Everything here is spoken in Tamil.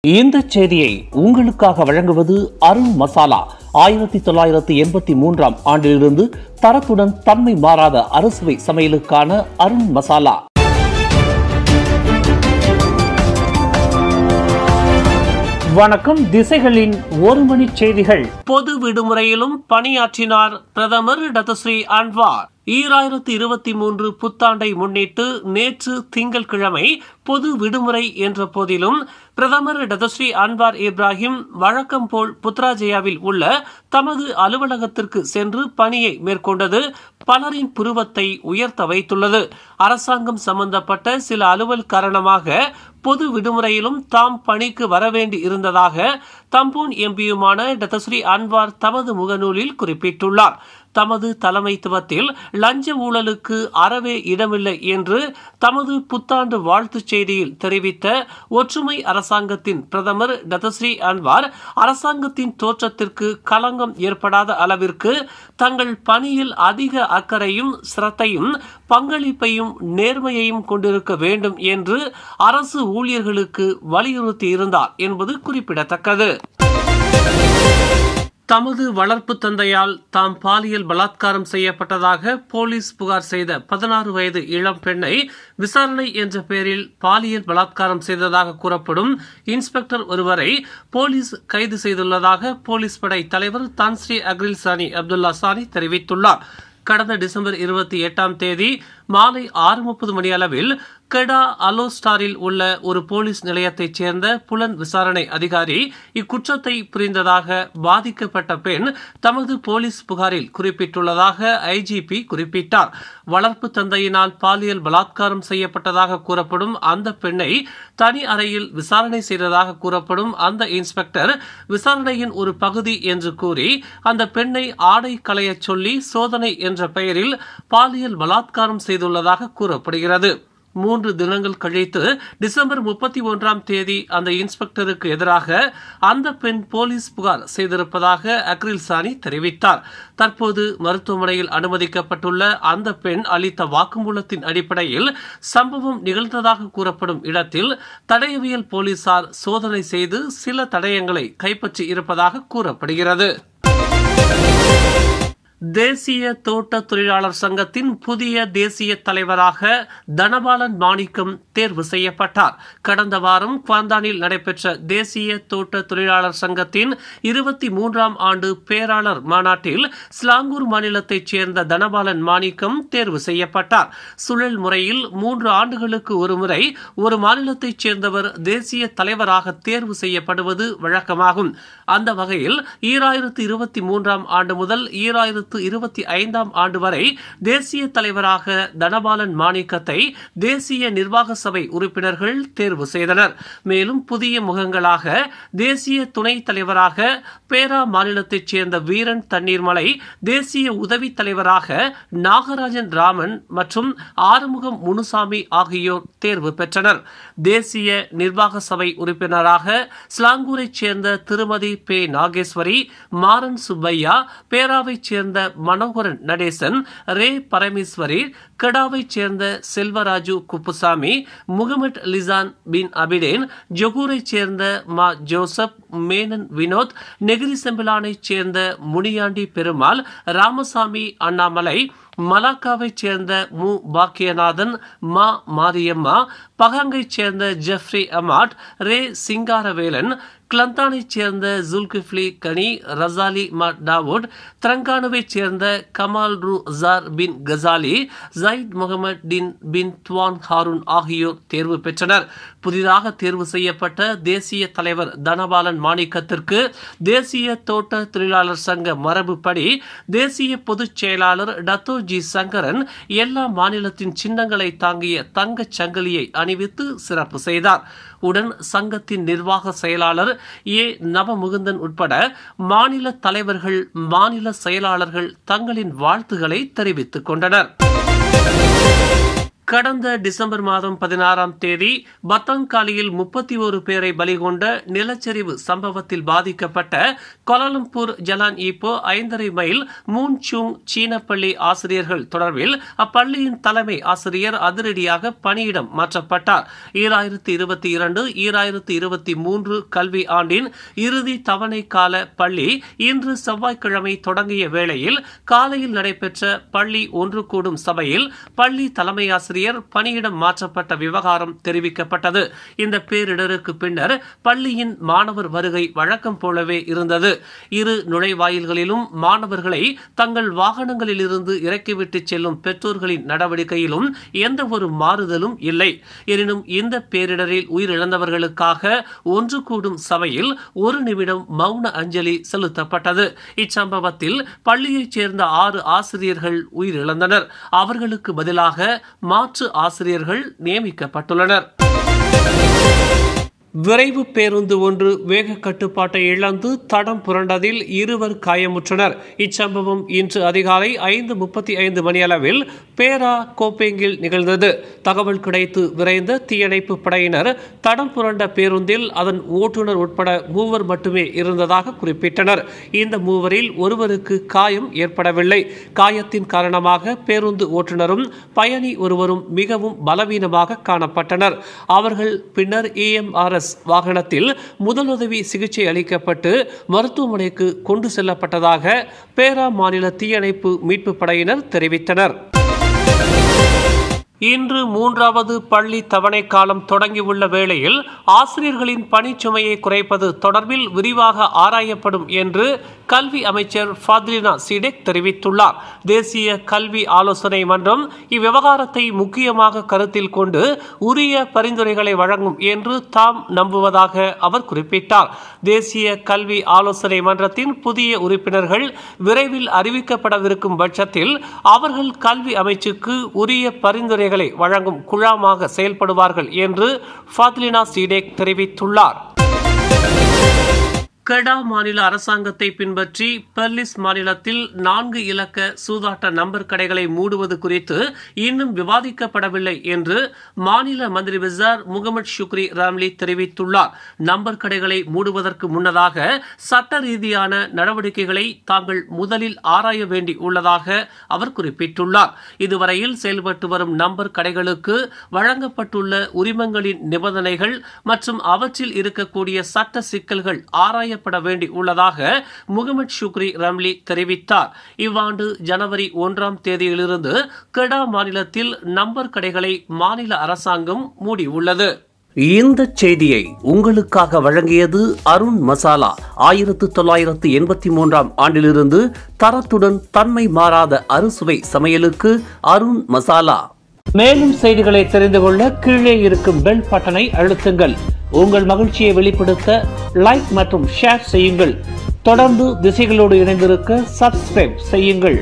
இந்த செய்தியை உங்களுக்காக வழங்குவது அருண் மசாலா ஆயிரத்தி தொள்ளாயிரத்தி எண்பத்தி மூன்றாம் ஆண்டிலிருந்து தரத்துடன் தன்மை மாறாத அறுசுவை சமையலுக்கான அருண் மசாலா வணக்கம் திசைகளின் ஒரு மணி செய்திகள் பொது விடுமுறையிலும் பணியாற்றினார் பிரதமர் டத்தஸ்ரீ அன்வார் ஈராயிரத்தி இருபத்தி மூன்று புத்தாண்டை முன்னிட்டு நேற்று திங்கட்கிழமை பொது விடுமுறை என்ற போதிலும் பிரதமர் டதஸ்ரீ அன்வார் இப்ராஹிம் வழக்கம் போல் புத்ராஜயாவில் உள்ள தமது அலுவலகத்திற்கு சென்று பணியை மேற்கொண்டது பலரின் புருவத்தை உயர்த்த வைத்துள்ளது அரசாங்கம் சம்பந்தப்பட்ட சில அலுவல் காரணமாக பொது விடுமுறையிலும் தாம் பணிக்கு வரவேண்டி இருந்ததாக தம்பூன் எம்பியுமான டதஸ்ரீ அன்வார் தமது முகநூலில் குறிப்பிட்டுள்ளார் தமது தலைமைத்துவத்தில் லஞ்ச ஊழலுக்கு அறவே இடமில்லை என்று தமது புத்தாண்டு வாழ்த்துச் செய்தியில் தெரிவித்த ஒற்றுமை அரசாங்கத்தின் பிரதமர் டதஸ்ரீ அன்வார் அரசாங்கத்தின் தோற்றத்திற்கு களங்கம் ஏற்படாத அளவிற்கு தங்கள் பணியில் அதிக அக்கறையும் சிரத்தையும் பங்களிப்பையும் நேர்மையையும் கொண்டிருக்க வேண்டும் என்று அரசு ஊழியர்களுக்கு வலியுறுத்தியிருந்தார் என்பது குறிப்பிடத்தக்கது தமது வளர்ப்பு தந்தையால் தாம் பாலியல் பலாத்காரம் செய்யப்பட்டதாக போலீஸ் புகார் செய்த பதினாறு வயது இளம் பெண்ணை விசாரணை என்ற பெயரில் பாலியல் பலாத்காரம் செய்ததாக கூறப்படும் இன்ஸ்பெக்டர் ஒருவரை போலீஸ் கைது செய்துள்ளதாக போலீஸ் படை தலைவர் தான்ஸ்ரீ அக்ரில் சானி அப்துல்லா சானி தெரிவித்துள்ளார் கடந்த டிசம்பர் இருபத்தி எட்டாம் தேதி மாலை ஆறு முப்பது மணி அளவில் கெடா அலோஸ்டாரில் உள்ள ஒரு போலீஸ் நிலையத்தைச் சேர்ந்த புலன் விசாரணை அதிகாரி இக்குற்றத்தை புரிந்ததாக பாதிக்கப்பட்ட பெண் தமது போலீஸ் புகாரில் குறிப்பிட்டுள்ளதாக ஐஜிபி குறிப்பிட்டார் வளர்ப்பு தந்தையினால் பாலியல் பலாத்காரம் செய்யப்பட்டதாக கூறப்படும் அந்த பெண்ணை தனி அறையில் விசாரணை செய்ததாக கூறப்படும் அந்த இன்ஸ்பெக்டர் விசாரணையின் ஒரு பகுதி என்று கூறி அந்த பெண்ணை ஆடை களையச் சொல்லி சோதனை என்ற பெயரில் பாலியல் பலாத்காரம் செய்துள்ளதாக கூறப்படுகிறது மூன்று தினங்கள் கழித்து டிசம்பர் முப்பத்தி ஒன்றாம் தேதி அந்த இன்ஸ்பெக்டருக்கு எதிராக அந்த பெண் போலீஸ் புகார் செய்திருப்பதாக அக்ரில் சானி தெரிவித்தார் தற்போது மருத்துவமனையில் அனுமதிக்கப்பட்டுள்ள அந்த பெண் அளித்த வாக்குமூலத்தின் அடிப்படையில் சம்பவம் நிகழ்ந்ததாக கூறப்படும் இடத்தில் தடயவியல் போலீசார் சோதனை செய்து சில தடயங்களை கைப்பற்றி இருப்பதாக கூறப்படுகிறது தேசிய தோட்ட தொழிலாளர் சங்கத்தின் புதிய தேசிய தலைவராக தனபாலன் மாணிக்கம் தேர்வு செய்யப்பட்டார் கடந்த வாரம் குவாந்தானில் நடைபெற்ற தேசிய தோட்ட தொழிலாளர் சங்கத்தின் இருபத்தி மூன்றாம் ஆண்டு பேராளர் மாநாட்டில் ஸ்லாங்கூர் மாநிலத்தைச் சேர்ந்த தனபாலன் மாணிக்கம் தேர்வு செய்யப்பட்டார் சுழல் முறையில் மூன்று ஆண்டுகளுக்கு ஒருமுறை ஒரு மாநிலத்தைச் சேர்ந்தவர் தேசிய தலைவராக தேர்வு செய்யப்படுவது வழக்கமாகும் அந்த வகையில் ஈராயிரத்து இருபத்தி மூன்றாம் ஆண்டு முதல் ஈராயிரத்து இருபத்தி ஐந்தாம் ஆண்டு வரை தேசிய தலைவராக தனபாலன் மாணிக்கத்தை தேசிய நிர்வாக சபை உறுப்பினர்கள் தேர்வு செய்தனர் மேலும் புதிய முகங்களாக தேசிய துணைத் தலைவராக பேரா மாநிலத்தைச் சேர்ந்த வீரன் தண்ணீர்மலை தேசிய உதவி தலைவராக நாகராஜன் ராமன் மற்றும் ஆறுமுகம் முனுசாமி ஆகியோர் தேர்வு பெற்றனர் தேசிய நிர்வாக சபை உறுப்பினராக ஸ்லாங்கூரைச் சேர்ந்த திருமதி பே நாகேஸ்வரி மாறன் சுப்பையா பேராவைச் சேர்ந்த மனோகரன் நடேசன் ரே பரமேஸ்வரி கடாவைச் சேர்ந்த Selvaraju Kuppusamy Mohamad Lisan bin Abidin ஜொகூரைச் சேர்ந்த மா ஜோசப் மேனன் வினோத் நெகிரி செம்பிலானைச் சேர்ந்த முனியாண்டி பெருமாள் ராமசாமி அண்ணாமலை மலாக்காவைச் சேர்ந்த மு பாக்கியநாதன் மா மாரியம்மா பகாங்கைச் சேர்ந்த ஜெஃப்ரி அமாட் ரே சிங்காரவேலன் கிளந்தானைச் சேர்ந்த ஜுல்கிஃப்லி கனி ரசாலி மா டாவுட் திரங்கானுவைச் சேர்ந்த கமால் ரு ஜார் bin Ghazali Zaid Mohamad Din bin Tuan Haroon ஆகியோர் தேர்வு பெற்றனர் புதிதாக தேர்வு செய்யப்பட்ட தேசிய தலைவர் தனபாலன் மாணிக்கத்திற்கு தேசிய தோட்ட தொழிலாளர் சங்க மரபுப்படி தேசிய பொதுச் செயலாளர் டத்தோ ஜி சங்கரன் எல்லா மாநிலத்தின் சின்னங்களை தாங்கிய தங்கச் சங்கிலியை அணிவித்து சிறப்பு செய்தார் உடன் சங்கத்தின் நிர்வாக செயலாளர் ஏ நவமுகுந்தன் உட்பட மாநில தலைவர்கள் மாநில செயலாளர்கள் தங்களின் வாழ்த்துக்களை தெரிவித்துக் கொண்டனர் கடந்த டிசம்பர் மாதம் பதினாறாம் தேதி பத்தங்காலியில் முப்பத்தி ஒரு பேரை பலிகொண்ட நிலச்சரிவு சம்பவத்தில் பாதிக்கப்பட்ட கோலாலம்பூர் ஜலான் ஈப்போ ஐந்தரை மைல் மூன் சுங் சீன பள்ளி ஆசிரியர்கள் தொடர்பில் அப்பள்ளியின் தலைமை ஆசிரியர் அதிரடியாக பணியிடம் மாற்றப்பட்டார் ஈராயிரத்தி இருபத்தி இரண்டு ஈராயிரத்தி இருபத்தி மூன்று கல்வி ஆண்டின் இறுதி தவணை கால பள்ளி இன்று செவ்வாய்க்கிழமை தொடங்கிய வேளையில் காலையில் நடைபெற்ற பள்ளி ஒன்று கூடும் சபையில் பள்ளி தலைமை ஆசிரியர் பணியிடம் மாற்றப்பட்ட விவகாரம் தெரிவிக்கப்பட்டது இந்த பேரிடருக்கு பின்னர் பள்ளியின் மாணவர் வருகை வழக்கம் போலவே இருந்தது இரு நுழைவாயில்களிலும் மாணவர்களை தங்கள் வாகனங்களில் இருந்து இறக்கிவிட்டு செல்லும் பெற்றோர்களின் நடவடிக்கையிலும் எந்த ஒரு மாறுதலும் இல்லை எனினும் இந்த பேரிடரில் உயிரிழந்தவர்களுக்காக ஒன்று கூடும் சபையில் ஒரு நிமிடம் மௌன அஞ்சலி செலுத்தப்பட்டது இச்சம்பவத்தில் பள்ளியைச் சேர்ந்த ஆறு ஆசிரியர்கள் உயிரிழந்தனர் அவர்களுக்கு பதிலாக மாற்று ஆசிரியர்கள் நியமிக்கப்பட்டுள்ளனர் விரைவு பேருந்து ஒன்று வேக கட்டுப்பாட்டை இழந்து தடம் புரண்டதில் இருவர் காயமுற்றனர் இச்சம்பவம் இன்று அதிகாலை ஐந்து முப்பத்தி ஐந்து மணியளவில் பேரா கோப்பேங்கில் நிகழ்ந்தது தகவல் கிடைத்து விரைந்த தீயணைப்பு படையினர் தடம் புரண்ட பேருந்தில் அதன் ஓட்டுநர் உட்பட மூவர் மட்டுமே இருந்ததாக குறிப்பிட்டனர் இந்த மூவரில் ஒருவருக்கு காயம் ஏற்படவில்லை காயத்தின் காரணமாக பேருந்து ஓட்டுநரும் பயணி ஒருவரும் மிகவும் பலவீனமாக காணப்பட்டனர் அவர்கள் பின்னர் இஎம்ஆர்எஸ் வாகனத்தில் முதலுதவி சிகிச்சை அளிக்கப்பட்டு மருத்துவமனைக்கு கொண்டு செல்லப்பட்டதாக பேரா மாநில தீயணைப்பு மீட்பு படையினர் தெரிவித்தனர் இன்று மூன்றாவது பள்ளி தவணை காலம் தொடங்கியுள்ள வேளையில் ஆசிரியர்களின் பணிச்சுமையை குறைப்பது தொடர்பில் விரிவாக ஆராயப்படும் என்று கல்வி அமைச்சர் ஃபாத்லினா சிடெக் தெரிவித்துள்ளார் தேசிய கல்வி ஆலோசனை மன்றம் இவ்விவகாரத்தை முக்கியமாக கருத்தில் கொண்டு உரிய பரிந்துரைகளை வழங்கும் என்று தாம் நம்புவதாக அவர் குறிப்பிட்டார் தேசிய கல்வி ஆலோசனை மன்றத்தின் புதிய உறுப்பினர்கள் விரைவில் அறிவிக்கப்படவிருக்கும் பட்சத்தில் அவர்கள் கல்வி அமைச்சுக்கு உரிய பரிந்துரை பரிந்துரைகளை வழங்கும் குழாமாக செயல்படுவார்கள் என்று ஃபாத்லினா சீடேக் தெரிவித்துள்ளார் கெடா மாநில அரசாங்கத்தை பின்பற்றி பெர்லிஸ் மாநிலத்தில் நான்கு இலக்க சூதாட்ட நம்பர் கடைகளை மூடுவது குறித்து இன்னும் விவாதிக்கப்படவில்லை என்று மாநில மந்திரி விசார் முகமது ஷுக்ரி ராம்லி தெரிவித்துள்ளார் நம்பர் கடைகளை மூடுவதற்கு முன்னதாக சட்ட ரீதியான நடவடிக்கைகளை தாங்கள் முதலில் ஆராய வேண்டி உள்ளதாக அவர் குறிப்பிட்டுள்ளார் இதுவரையில் செயல்பட்டு வரும் நம்பர் கடைகளுக்கு வழங்கப்பட்டுள்ள உரிமங்களின் நிபந்தனைகள் மற்றும் அவற்றில் இருக்கக்கூடிய சட்ட சிக்கல்கள் ஆராய செய்யப்பட வேண்டி உள்ளதாக முகமது ஷுக்ரி ரம்லி தெரிவித்தார் இவ்வாண்டு ஜனவரி ஒன்றாம் தேதியிலிருந்து கெடா மாநிலத்தில் நம்பர் கடைகளை மாநில அரசாங்கம் மூடியுள்ளது இந்த செய்தியை உங்களுக்காக வழங்கியது அருண் மசாலா ஆயிரத்து தொள்ளாயிரத்து எண்பத்தி மூன்றாம் ஆண்டிலிருந்து தரத்துடன் தன்மை மாறாத அறுசுவை சமையலுக்கு அருண் மசாலா மேலும் செய்திகளை தெரிந்து கொள்ள கீழே இருக்கும் பெல் பட்டனை அழுத்துங்கள் உங்கள் மகிழ்ச்சியை வெளிப்படுத்த லைக் மற்றும் ஷேர் செய்யுங்கள் தொடர்ந்து திசைகளோடு இணைந்திருக்க சப்ஸ்கிரைப் செய்யுங்கள்